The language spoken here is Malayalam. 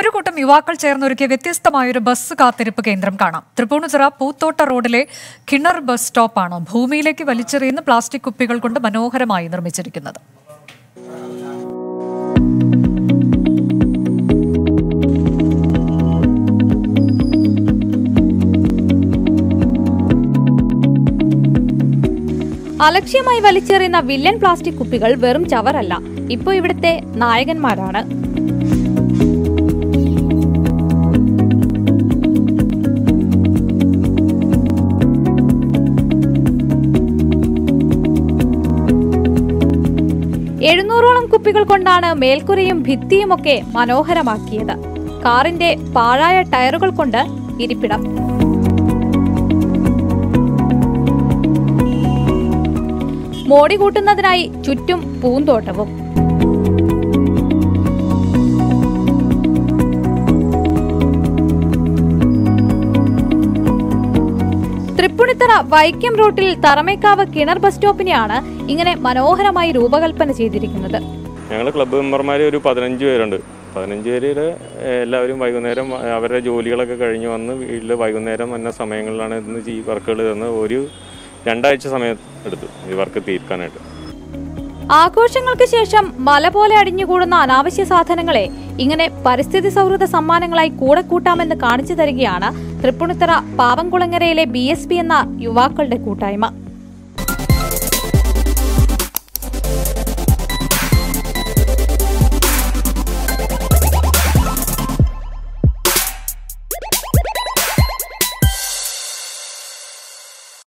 ഒരു കൂട്ടം യുവാക്കൾ ചേർന്നൊരുക്കിയ വ്യത്യസ്തമായൊരു ബസ് കാത്തിരിപ്പ് കേന്ദ്രം കാണാം തൃപ്പൂണിത്തുറ പൂത്തോട്ട റോഡിലെ കിണർ ബസ് സ്റ്റോപ്പാണ് ഭൂമിയിലേക്ക് വലിച്ചെറിയുന്ന പ്ലാസ്റ്റിക് കുപ്പികൾ കൊണ്ട് മനോഹരമായി നിർമ്മിച്ചിരിക്കുന്നത് അലക്ഷ്യമായി വലിച്ചെറിയുന്ന വില്ലൻ പ്ലാസ്റ്റിക് കുപ്പികൾ വെറും ചവറല്ല ഇപ്പോ ഇവിടുത്തെ നായകന്മാരാണ് എഴുന്നൂറോളം കുപ്പികൾ കൊണ്ടാണ് മേൽക്കുരയും ഭിത്തിയുമൊക്കെ മനോഹരമാക്കിയത് കാറിന്റെ പാഴായ ടയറുകൾ കൊണ്ട് ഇരിപ്പിടം മോടി കൂട്ടുന്നതിനായി ചുറ്റും പൂന്തോട്ടവും തൃപ്പുണിത്തറ വൈക്കം റൂട്ടിൽ തറമേക്കാവ് കിണർ ബസ് സ്റ്റോപ്പിനെയാണ് ഇങ്ങനെ മനോഹരമായി രൂപകൽപ്പന ചെയ്തിരിക്കുന്നത് ഞങ്ങൾ ക്ലബ്ബ് മെമ്പർമാർ ഒരു പതിനഞ്ച് പേരുണ്ട് പതിനഞ്ച് പേരിൽ എല്ലാവരും വൈകുന്നേരം അവരുടെ ജോലികളൊക്കെ കഴിഞ്ഞ് വന്ന് വീട്ടിൽ വൈകുന്നേരം വന്ന സമയങ്ങളിലാണ് ഇന്ന് ഈ വർക്കുകൾ തന്ന് ഒരു രണ്ടാഴ്ച സമയം എടുത്തു ഈ വർക്ക് തീർക്കാനായിട്ട് ആഘോഷങ്ങൾക്ക് ശേഷം മല പോലെ അടിഞ്ഞുകൂടുന്ന അനാവശ്യ സാധനങ്ങളെ ഇങ്ങനെ പരിസ്ഥിതി സൗഹൃദ സമ്മാനങ്ങളായി കൂടെ കൂട്ടാമെന്ന് കാണിച്ചു തരികയാണ് തൃപ്പുണിത്തറ പാവംകുളങ്ങരയിലെ ബി എന്ന യുവാക്കളുടെ കൂട്ടായ്മ